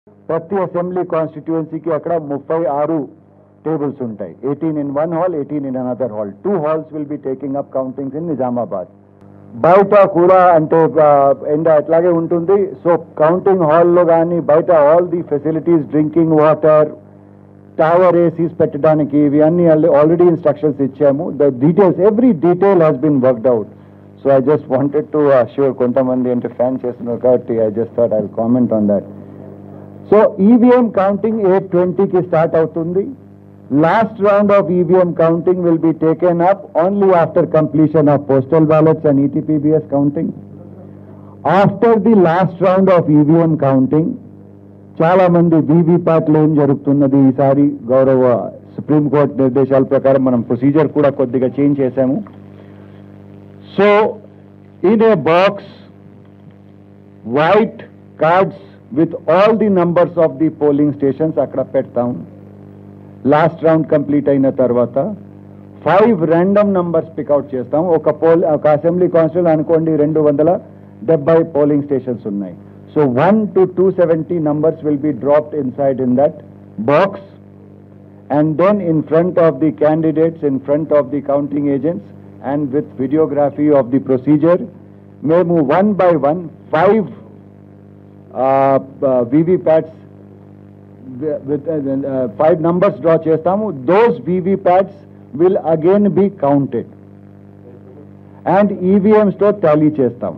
ప్రతి అసెంబ్లీ కాన్స్టిట్యుయెన్సీకి అక్కడ ముప్పై ఆరు టేబుల్స్ ఉంటాయి eighteen in one hall eighteen in another hall two halls will be taking up countings in Nizamabad బయట కూడా అంటే ఆ, ఎండ అట్లాగే ఉంటుంది సో కౌంటింగ్ హాల్లో కానీ బయట all the facilities drinking water tower ACs పెట్టడానికి ఇవి అన్ని ఆల్రెడీ ఇన్స్ట్రక్షన్స్ ఇచ్చాము the details every detail has been worked out so I just wanted to assure కొంతమంది అంటే ఫ్యాన్ చేస్తున్నారు కాబట్టి I just thought I comment on that so EVM counting eight ట్వంటీకి స్టార్ట్ అవుతుంది last round of EVM counting will be taken up only after completion of postal ballots and ETPBS counting after the last round of EVM counting చాలా మంది వీవీప్యాట్లో ఏం జరుగుతున్నది ఈసారి గౌరవ supreme court నిర్దేశాల ప్రకారం మనం ప్రొసీజర్ కూడా కొద్దిగా చేంజ్ చేశాము so in a box white cards with all the numbers of the polling stations అక్కడ పెడతాం లాస్ట్ రౌండ్ కంప్లీట్ అయిన తర్వాత ఫైవ్ ర్యాండమ్ నంబర్స్ పికౌట్ చేస్తాం ఒక పోల్ ఒక అసెంబ్లీ కాన్స్టిట్యూన్ అనుకోండి రెండు వందల డెబ్బై పోలింగ్ స్టేషన్స్ ఉన్నాయి so one to two seventy numbers will be dropped inside in that box and then in front of the candidates, in front of the counting agents, and with videography of the procedure, మేము one by one, five uh, uh, VVPATs wi- with uh, uh, five numbers draw చేస్తాము those VVPATs will again be counted and EVMs తో tally చేస్తాం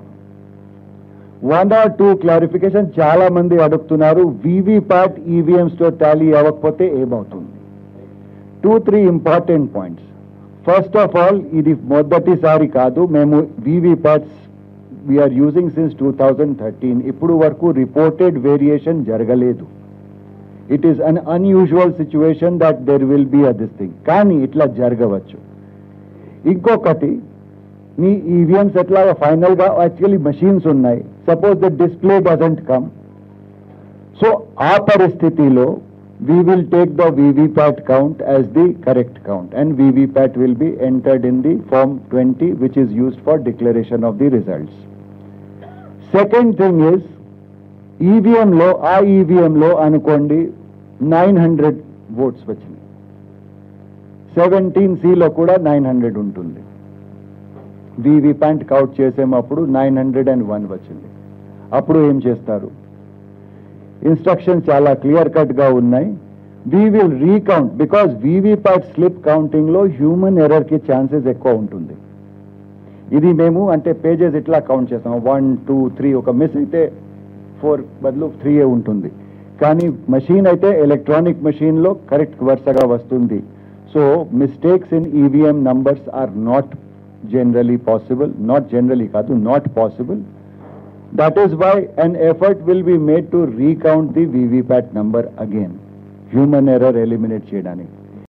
one or two clarification చాలా మంది అడుగుతున్నారు VVPAT EVMs తో tally అవ్వకపోతే ఏమవుతుంది two three important points first of all ఇది మొదటిసారి కాదు మేము VVPATs we're using since two thousand thirteen ఇప్పుడు వరకు రిపోర్టెడ్ వేరియేషన్ జరగలేదు it is an unusual situation that there will be a this thing కానీ ఇట్లా జరగవచ్చు ఇంకొకటి మీ ఈవీఎంస్ ఎట్లా ఫైనల్ గా యాక్చువల్లీ మషీన్స్ ఉన్నాయి suppose the display doesn't come so ఆ పరిస్థితిలో we will take the VVPAT count as the correct count and VVPAT will be entered in the form 20 which is used for declaration of the results. Second thing is EVM లో ఆ EVM లో అనుకోండి nine hundred votes వచ్చినాయి seventeen సిలో కూడా nine hundred ఉంటుంది VVPAT count చేసేటప్పుడు nine hundred and one వచ్చింది అప్పుడు ఏం చేస్తారు ఇన్స్ట్రక్షన్స్ చాలా క్లియర్ కట్ గా ఉన్నాయి we will recount because VVPAT slip counting లో హ్యూమన్ ఎర్రర్ కి ఛాన్సెస్ ఎక్కువ ఉంటుంది ఇది మేము అంటే పేజెస్ ఇట్లా కౌంట్ చేస్తాం వన్ టూ త్రీ ఒక మిస్ అయితే ఫోర్ బదులు త్రీ ఏ ఉంటుంది కానీ మషీన్ అయితే ఎలక్ట్రానిక్ మషీన్ లో కరెక్ట్ వరుసగా వస్తుంది so mistakes in EVM numbers are not generally possible not generally కాదు not possible That is why an effort will be made to recount the VVPAT number again. Human error eliminate చేయడానికి